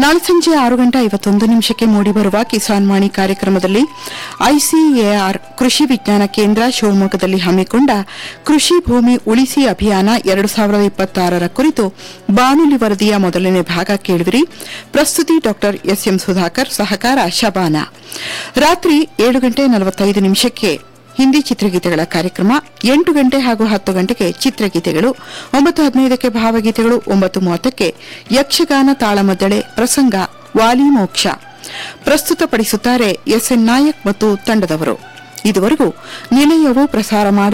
ನಾಳೆ ಸಂಜೆ ಆರು ಗಂಟೆ ಐವತ್ತೊಂದು ನಿಮಿಷಕ್ಕೆ ಮೂಡಿಬರುವ ಕಿಸಾನ್ ವಾಣಿ ಕಾರ್ಯಕ್ರಮದಲ್ಲಿ ಐಸಿಎಆರ್ ಕೃಷಿ ವಿಜ್ಞಾನ ಕೇಂದ್ರ ಶಿವಮೊಗ್ಗದಲ್ಲಿ ಹಮ್ಮಿಕೊಂಡ ಕೃಷಿ ಭೂಮಿ ಉಳಿಸಿ ಅಭಿಯಾನ ಎರಡು ಸಾವಿರದ ಇಪ್ಪತ್ತಾರರ ಕುರಿತು ಬಾನುಲಿ ವರದಿಯ ಮೊದಲನೇ ಭಾಗ ಕೇಳುವಿರಿ ಪ್ರಸ್ತುತಿ ಡಾ ಎಸ್ಎಂ ಸುಧಾಕರ್ ಸಹಕಾರ ಶಬಾನ ರಾತ್ರಿ ಏಳು ಗಂಟೆ ನಲವತ್ತೈದು ನಿಮಿಷಕ್ಕೆ ಹಿಂದಿ ಚಿತ್ರಗೀತೆಗಳ ಕಾರ್ಯಕ್ರಮ ಎಂಟು ಗಂಟೆ ಹಾಗೂ ಹತ್ತು ಗಂಟೆಗೆ ಚಿತ್ರಗೀತೆಗಳು ಒಂಬತ್ತು ಹದಿನೈದಕ್ಕೆ ಭಾವಗೀತೆಗಳು ಒಂಬತ್ತು ಮೂವತ್ತಕ್ಕೆ ಯಕ್ಷಗಾನ ತಾಳಮದ್ದಳೆ ಪ್ರಸಂಗ ವಾಲಿ ಮೋಕ್ಷ ಪ್ರಸ್ತುತಪಡಿಸುತ್ತಾರೆ ಎಸ್ಎನ್ ನಾಯಕ್ ಮತ್ತು ತಂಡದವರು ಇದುವರೆಗೂ ನಿಲಯವು ಪ್ರಸಾರ